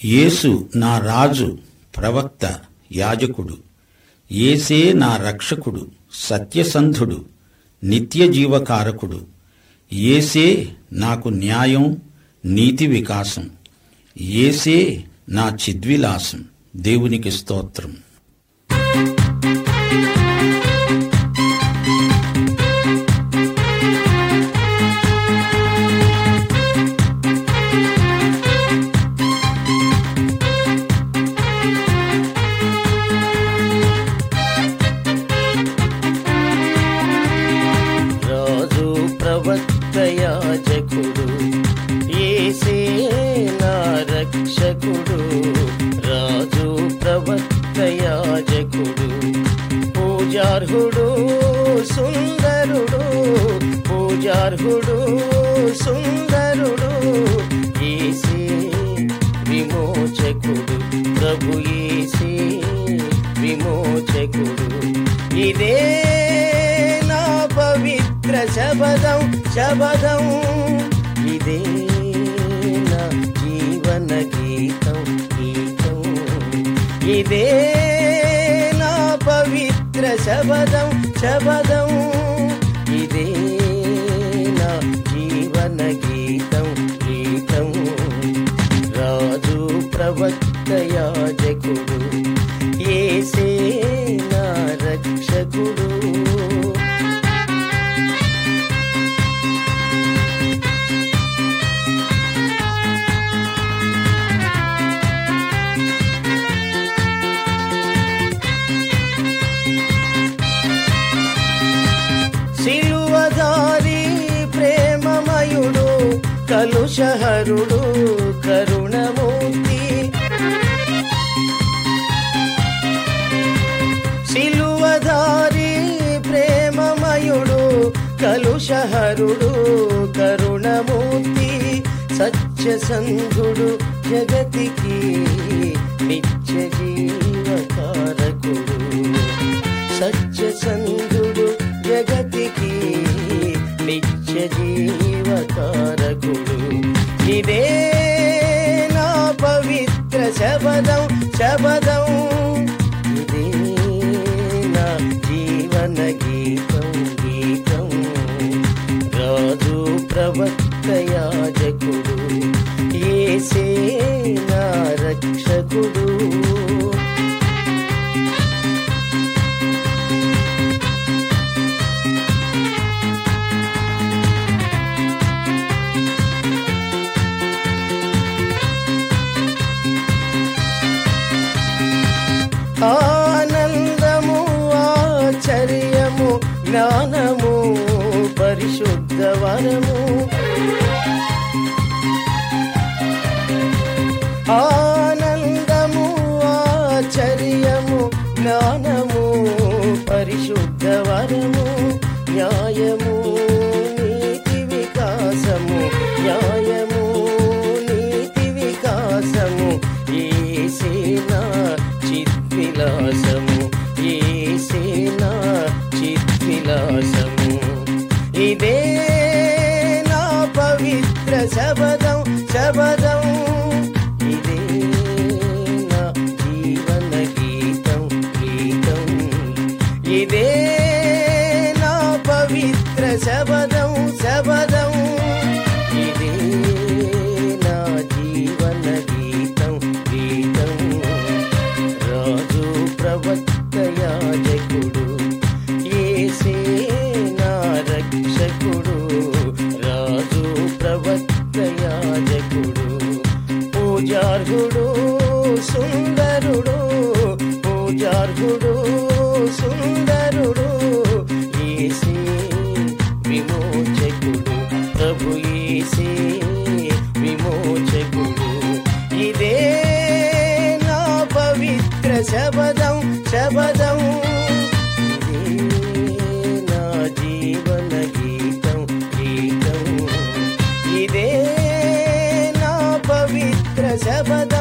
యేసు నా రాజు ప్రవక్త యాజకుడు ఏసే నా రక్షకుడు సత్యసంధుడు నిత్య జీవకారకుడు ఏసే నాకు న్యాయం నీతి వికాసం ఏసే నా చిద్విలాసం దేవునికి స్తోత్రం రాజు ప్రవక్త యాజకుడు ఏసే నా రక్షకుడు రాజు ప్రవక్త యాజకుడు పూజార్హుడు సుందరుడు పూజార్హుడు సుందరుడు ఏసే విమోచకుడు ప్రభు ఏసే విమోచకుడు ఇదే నా పవిత్ర శబదం శబదం ఇదే నా జీవన గీతం గీతం ఇదే నా పవిత్ర శబదం శబదం ఇదే నా జీవన గీతం గీతం రాజు ప్రవక్త యాజకుడు ఏసే నా రక్షకుడు సిలువదారి ప్రేమమయుడు కలుషహరుడు కరుణమూర్తి సిలువదారి ప్రేమమయుడు కలుషహరుడు కరుణమూర్తి సత్యసంధుడు జగతికి నిత్య జీవకారకుడు సత్యసంధుడు జగతికి నిత్య జీవకారకుడు ఇదే నా పవిత్ర శబదం శబదం ఇదే నా జీవన గీతం గీతం రాజు ప్రవక్త యాజకుడు ఏసే నా రక్షకుడు ఆనందము ఆశ్చర్యము జ్ఞానము పరిశుద్ధ వరము ఆనందము ఆశ్చర్యము జ్ఞానము పరిశుద్ధ వరము న్యాయము నీతి వికాసము న్యాయము నీతి వికాసము ఏసేనా చిద్విలాసము ఏసేనా చిద్విలాసము ఇదే నా పవిత్ర శబదం శబదం ఇదే నా జీవన గీతం గీతం ఇదే నా పవిత్ర శబదం శబదం ఇదే నా జీవన గీతం గీతం రాజు ప్రవక్త యాజకుడు ఏసే నా రక్షకుడు రాజు ప్రవక్త యాజకుడు పూజార్హుడు సుందరుడు పూజార్హుడు సుందరుడు ఏసే విమోచకుడు ప్రభు ఏసే విమోచకుడు ఇదే నా పవిత్ర శబదం శబదం ఇదే నా జీవన గీతం గీతం ఇదే నా పవిత్ర శబదం